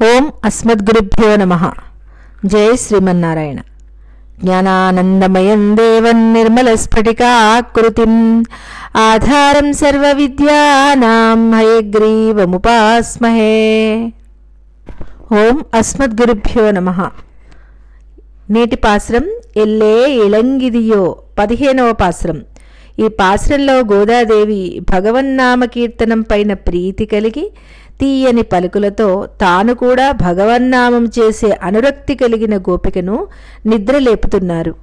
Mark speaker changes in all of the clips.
Speaker 1: ఓం అస్మద్గురుభ్యో నమ జయ శ్రీమన్నారాయణ జ్ఞానానందమయం దేవం నిర్మలస్ఫటికాకృతిం ఆధారం సర్వవిద్యానాం హయగ్రీవముపాస్మహే ఓం అస్మద్గురుభ్యో నమ నేటి పాశ్రం ఎల్లే ఇళంగిదియో పదిహేనవ పాశ్రం ఈ పాశ్రంలో గోదాదేవి భగవన్నామ కీర్తనం పైన ప్రీతి కలిగి తీయని పలుకులతో తాను కూడా భగవన్నామం చేసే అనురక్తి కలిగిన గోపికను నిద్రలేపుతున్నారు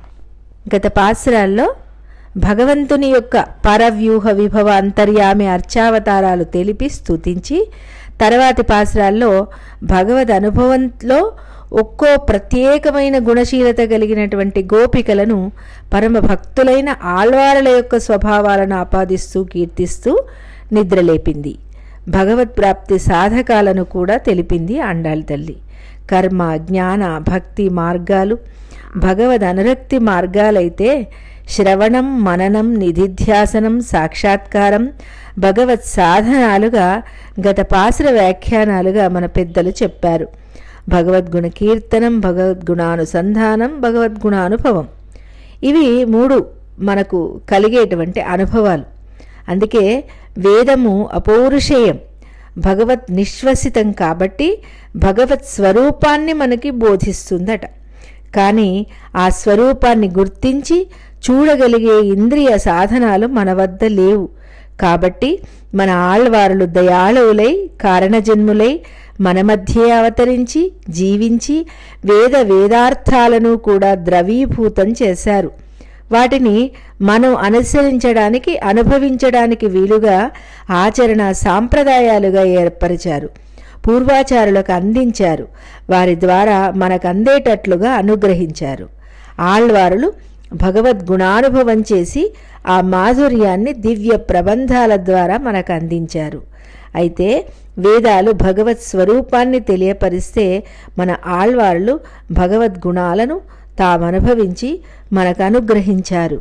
Speaker 1: గత పాశ్రాల్లో భగవంతుని యొక్క పరవ్యూహ విభవ అంతర్యామి అర్చావతారాలు తెలిపి స్తుతించి తర్వాతి పాశ్రాల్లో భగవద్ అనుభవంలో ఒక్కో ప్రత్యేకమైన గుణశీలత కలిగినటువంటి గోపికలను పరమ భక్తులైన ఆళ్వారుల యొక్క స్వభావాలను ఆపాదిస్తూ కీర్తిస్తూ నిద్రలేపింది భగవత్ ప్రాప్తి సాధకాలను కూడా తెలిపింది అండాలి తల్లి కర్మ జ్ఞాన భక్తి మార్గాలు భగవద్ అనురక్తి మార్గాలైతే శ్రవణం మననం నిధిధ్యాసనం సాక్షాత్కారం భగవత్ సాధనాలుగా గత పాసుర వ్యాఖ్యానాలుగా మన పెద్దలు చెప్పారు భగవద్గుణ కీర్తనం భగవద్గుణానుసంధానం భగవద్గుణానుభవం ఇవి మూడు మనకు కలిగేటువంటి అనుభవాలు అందుకే వేదము అపౌరుషేయం భగవత్ నిశ్వసితం కాబట్టి భగవత్ స్వరూపాన్ని మనకి బోధిస్తుందట కానీ ఆ స్వరూపాన్ని గుర్తించి చూడగలిగే ఇంద్రియ సాధనాలు మన వద్ద లేవు కాబట్టి మన ఆళ్వారులు దయాళువులై కారణజన్ములై మన మధ్యే అవతరించి జీవించి వేద వేదార్థాలను కూడా ద్రవీభూతం చేశారు వాటిని మనం అనుసరించడానికి అనుభవించడానికి వీలుగా ఆచరణ సాంప్రదాయాలుగా ఏర్పరిచారు పూర్వాచారులకు అందించారు వారి ద్వారా మనకు అందేటట్లుగా అనుగ్రహించారు ఆళ్వారులు భగవద్గుణానుభవం చేసి ఆ మాధుర్యాన్ని దివ్య ప్రబంధాల ద్వారా మనకు అందించారు అయితే వేదాలు భగవత్ స్వరూపాన్ని తెలియపరిస్తే మన ఆళ్వార్లు భగవద్గుణాలను తామనుభవించి మనకు అనుగ్రహించారు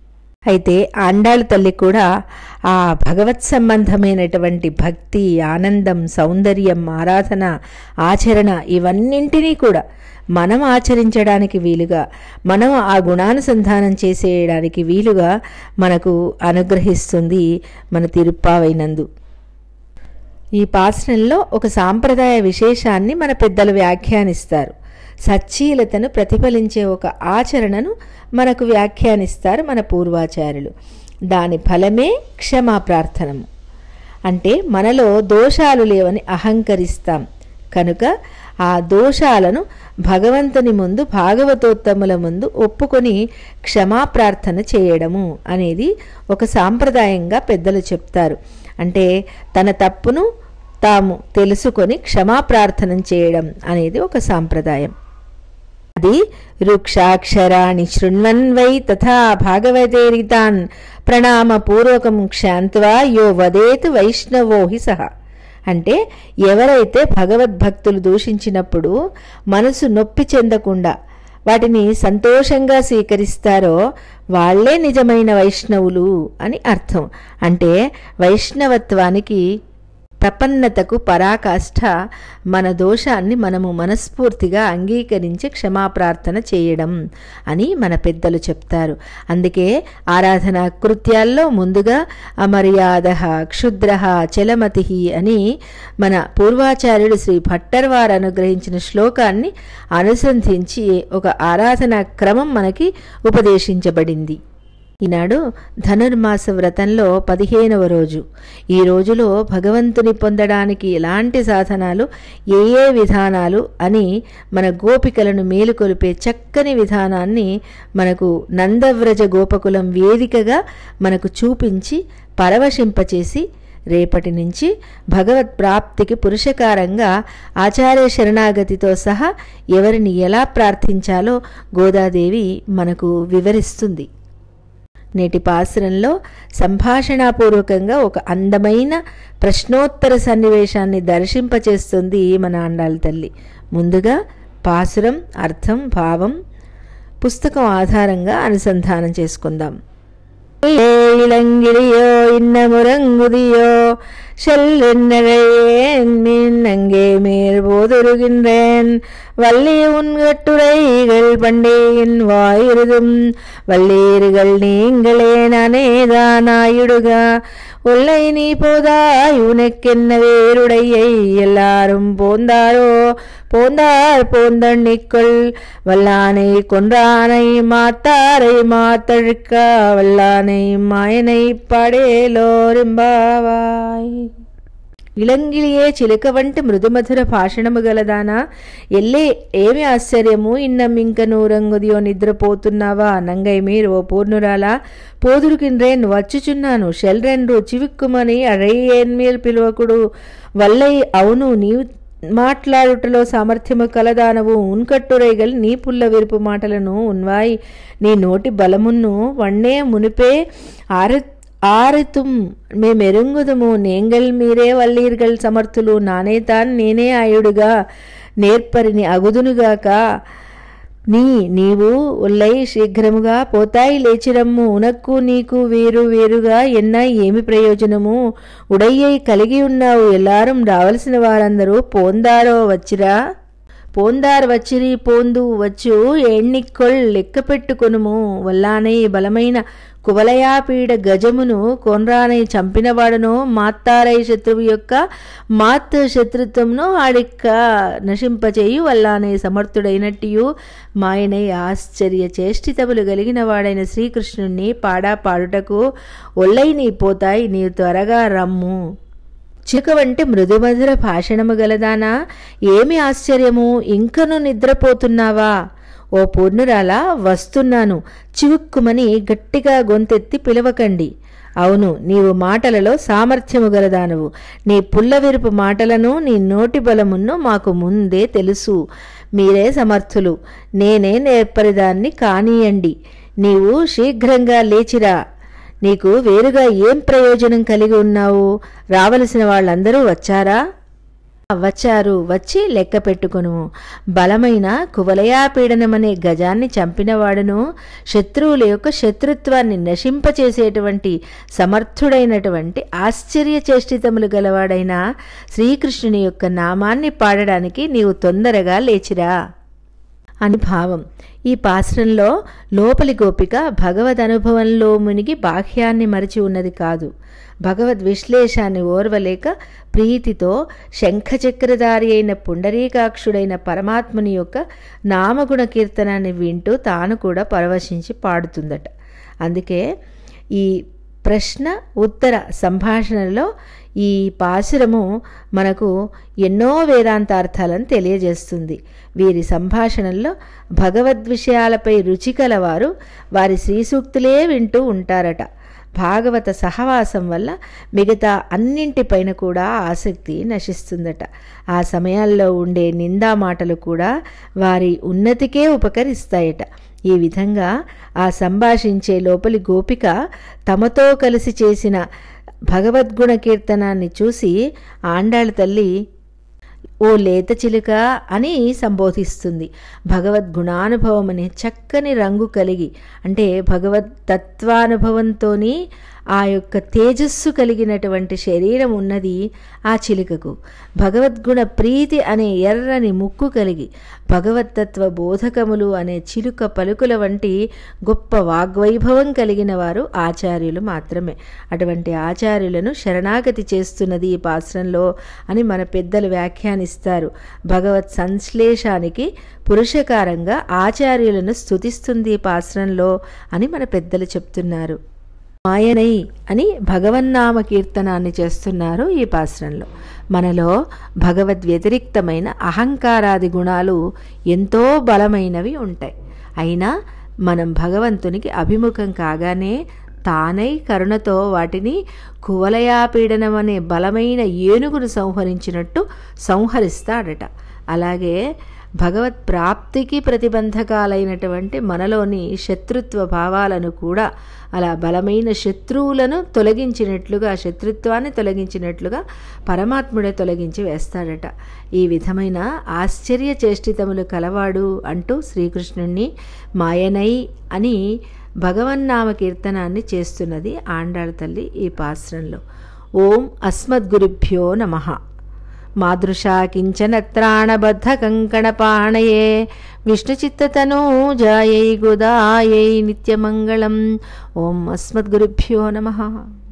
Speaker 1: అయితే ఆండాళ్ళ తల్లి కూడా ఆ భగవత్ సంబంధమైనటువంటి భక్తి ఆనందం సౌందర్యం ఆరాధన ఆచరణ ఇవన్నింటినీ కూడా మనం ఆచరించడానికి వీలుగా మనం ఆ గుణానుసంధానం చేసేయడానికి వీలుగా మనకు అనుగ్రహిస్తుంది మన తిరుప్పావైనందు ఈ పాసనంలో ఒక సాంప్రదాయ విశేషాన్ని మన పెద్దలు వ్యాఖ్యానిస్తారు సచ్చీలతను ప్రతిఫలించే ఒక ఆచరణను మనకు వ్యాఖ్యానిస్తారు మన పూర్వాచార్యులు దాని ఫలమే క్షమా ప్రార్థనము అంటే మనలో దోషాలు లేవని అహంకరిస్తాం కనుక ఆ దోషాలను భగవంతుని ముందు భాగవతోత్తముల ముందు ఒప్పుకొని క్షమాప్రార్థన చేయడము అనేది ఒక సాంప్రదాయంగా పెద్దలు చెప్తారు అంటే తన తప్పును తాము తెలుసుకొని క్షమాప్రార్థన చేయడం అనేది ఒక సాంప్రదాయం అది రుక్షాక్షరాణి శృణ్వన్ వై తథా భాగవతేరితాన్ ప్రణామపూర్వకం క్షాంత్వా యో వదేత్ వైష్ణవో హి సహ అంటే ఎవరైతే భగవద్భక్తులు దూషించినప్పుడు మనసు నొప్పి చెందకుండా వాటిని సంతోషంగా స్వీకరిస్తారో వాళ్లే నిజమైన వైష్ణవులు అని అర్థం అంటే వైష్ణవత్వానికి ప్రపన్నతకు పరాకాష్ఠ మన దోషాన్ని మనము మనస్ఫూర్తిగా అంగీకరించి క్షమాప్రార్థన చేయడం అని మన పెద్దలు చెప్తారు అందుకే ఆరాధనా కృత్యాల్లో ముందుగా అమర్యాద క్షుద్ర చలమతి అని మన పూర్వాచార్యుడు శ్రీ భట్టర్ వారు అనుగ్రహించిన శ్లోకాన్ని అనుసంధించి ఒక ఆరాధనా క్రమం మనకి ఉపదేశించబడింది ఈనాడు ధనుర్మాస వ్రతంలో పదిహేనవ రోజు ఈ రోజులో భగవంతుని పొందడానికి ఎలాంటి సాధనాలు ఏ ఏ విధానాలు అని మన గోపికలను మేలుకొలిపే చక్కని విధానాన్ని మనకు నందవ్రజ గోపకులం వేదికగా మనకు చూపించి పరవశింపచేసి రేపటి నుంచి భగవత్ ప్రాప్తికి పురుషకారంగా ఆచార్య శరణాగతితో సహా ఎవరిని ఎలా ప్రార్థించాలో గోదాదేవి మనకు వివరిస్తుంది నేటి పాసురంలో సంభాషణాపూర్వకంగా ఒక అందమైన ప్రశ్నోత్తర సన్నివేశాన్ని దర్శింపచేస్తుంది మన అండాల తల్లి ముందుగా పాసురం అర్థం భావం పుస్తకం ఆధారంగా అనుసంధానం చేసుకుందాం இளங்கிளியோ இன்னமுறங்குதியோ செல்லென்னழையேன் மீன் அங்கே மேல் போதொருகின்றேன் வள்ளி உன் கட்டுரைகள் பண்டேயின் வாயிருதும் வள்ளீர்கள் நீங்களே நானேதானாயிடுக உள்ளை நீ போதாய் உனக்கென்ன வேருடையை எல்லாரும் போந்தாரோ போந்தார் போந்தண்ணிக்குள் வல்லானை கொன்றானை மாத்தாரை மாத்தழுக்க வல்லானை மாயனை పడేలోరింబావాయ్ ఇళంగిలియే చిలుక వంటి మృదుమధుర భాషణము గలదానా ఎల్లే ఏమి ఆశ్చర్యము ఇన్నమింక నూరంగుదియో నిద్రపోతున్నావా నంగై మీరు ఓ పూర్ణురాలా పోదురుకిండ్రేన్ వచ్చుచున్నాను షెల్రెండ్రు చివిక్కుమని అడయ్యేన్మీర్ పిలువకుడు వల్లై అవును నీవు మాట్లాడుటలో సామర్థ్యము కలదానవు ఉన్కట్టురైగల్ నీ పుల్ల విరుపు మాటలను ఉన్వాయ్ నీ నోటి బలమును వన్నే మునిపే ఆరు ஆறுத்தும் மேமெருங்குதுமோ நீங்கள் మీరే వల్లీర్గల్ సమర్థులు నానే తాన్ నేనే ఆయుడుగా నేర్పరిని అగుదునుగాక నీ నీవు ఉల్లై శీఘ్రముగా పోతాయి లేచిరమ్ము ఉనక్కు నీకు వేరు వేరుగా ఎన్న ఏమి ప్రయోజనము ఉడయ్యై కలిగి ఉన్నావు ఎల్లారం రావలసిన వారందరూ పోందారో వచ్చిరా పోందార్ వచ్చిరి పోందు వచ్చు ఎన్నికొల్ లెక్క పెట్టుకొనుము వల్లానై బలమైన కువలయాపీడ గజమును కొన్రానై చంపినవాడను మాత్తారై శత్రువు యొక్క మాత్ శత్రుత్వమును ఆడిక్క నశింపచేయు వల్లానే సమర్థుడైనట్టియు మాయనై ఆశ్చర్య చేష్టితములు కలిగిన వాడైన శ్రీకృష్ణుణ్ణి పాడా పాడుటకు ఒల్లై నీ పోతాయి నీవు త్వరగా రమ్ము చిలుక వంటి మృదుమధుర భాషణము గలదానా ఏమి ఆశ్చర్యము ఇంకను నిద్రపోతున్నావా ఓ పూర్ణురాలా వస్తున్నాను చివుక్కుమని గట్టిగా గొంతెత్తి పిలవకండి అవును నీవు మాటలలో సామర్థ్యము గలదానవు నీ పుల్లవిరుపు మాటలను నీ నోటి బలమును మాకు ముందే తెలుసు మీరే సమర్థులు నేనే నేర్పరిదాన్ని కానీయండి నీవు శీఘ్రంగా లేచిరా నీకు వేరుగా ఏం ప్రయోజనం కలిగి ఉన్నావు రావలసిన వాళ్ళందరూ వచ్చారా వచ్చారు వచ్చి లెక్క పెట్టుకును బలమైన కువలయాపీడనమనే గజాన్ని చంపినవాడును శత్రువుల యొక్క శత్రుత్వాన్ని నశింపచేసేటువంటి సమర్థుడైనటువంటి ఆశ్చర్య చేష్టితములు గలవాడైన శ్రీకృష్ణుని యొక్క నామాన్ని పాడడానికి నీవు తొందరగా లేచిరా అని భావం ఈ పాశ్రంలో లోపలి గోపిక భగవద్ అనుభవంలో మునిగి బాహ్యాన్ని మరిచి ఉన్నది కాదు భగవద్ విశ్లేషాన్ని ఓర్వలేక ప్రీతితో శంఖచక్రధారి అయిన పుండరీకాక్షుడైన పరమాత్ముని యొక్క నామగుణ కీర్తనాన్ని వింటూ తాను కూడా పరవశించి పాడుతుందట అందుకే ఈ ప్రశ్న ఉత్తర సంభాషణలో ఈ పాశురము మనకు ఎన్నో వేదాంతార్థాలను తెలియజేస్తుంది వీరి సంభాషణల్లో భగవద్విషయాలపై రుచి కలవారు వారి శ్రీసూక్తులే వింటూ ఉంటారట భాగవత సహవాసం వల్ల మిగతా అన్నింటిపైన కూడా ఆసక్తి నశిస్తుందట ఆ సమయాల్లో ఉండే నిందా మాటలు కూడా వారి ఉన్నతికే ఉపకరిస్తాయట ఈ విధంగా ఆ సంభాషించే లోపలి గోపిక తమతో కలిసి చేసిన భగవద్గుణ కీర్తనాన్ని చూసి ఆండాళ్ళ తల్లి ఓ లేత చిలుక అని సంబోధిస్తుంది భగవద్గుణానుభవం అనే చక్కని రంగు కలిగి అంటే భగవత్ తత్వానుభవంతోని ఆ యొక్క తేజస్సు కలిగినటువంటి శరీరం ఉన్నది ఆ చిలుకకు భగవద్గుణ ప్రీతి అనే ఎర్రని ముక్కు కలిగి భగవత్తత్వ బోధకములు అనే చిలుక పలుకుల వంటి గొప్ప వాగ్వైభవం కలిగిన వారు ఆచార్యులు మాత్రమే అటువంటి ఆచార్యులను శరణాగతి చేస్తున్నది ఈ పాశ్రంలో అని మన పెద్దలు వ్యాఖ్యానిస్తారు భగవత్ సంశ్లేషానికి పురుషకారంగా ఆచార్యులను స్తుతిస్తుంది ఈ పాశ్రంలో అని మన పెద్దలు చెప్తున్నారు మాయనై అని భగవన్నామ కీర్తనాన్ని చేస్తున్నారు ఈ పాశ్రంలో మనలో భగవద్ వ్యతిరిక్తమైన అహంకారాది గుణాలు ఎంతో బలమైనవి ఉంటాయి అయినా మనం భగవంతునికి అభిముఖం కాగానే తానై కరుణతో వాటిని కువలయాపీడనం అనే బలమైన ఏనుగును సంహరించినట్టు సంహరిస్తాడట అలాగే భగవత్ ప్రాప్తికి ప్రతిబంధకాలైనటువంటి మనలోని శత్రుత్వ భావాలను కూడా అలా బలమైన శత్రువులను తొలగించినట్లుగా శత్రుత్వాన్ని తొలగించినట్లుగా పరమాత్ముడే తొలగించి వేస్తాడట ఈ విధమైన ఆశ్చర్య చేష్టితములు కలవాడు అంటూ శ్రీకృష్ణుణ్ణి మాయనై అని భగవన్నామ కీర్తనాన్ని చేస్తున్నది ఆండాళ తల్లి ఈ పాశ్రంలో ఓం అస్మద్గురుభ్యో నమ మాదృశా కించనత్రాణబద్ధ కంకణపాణయే విష్ణుచిత్తతనూజాయై గుదాయై నిత్యమంగళం ఓం అస్మద్గురుభ్యో నమ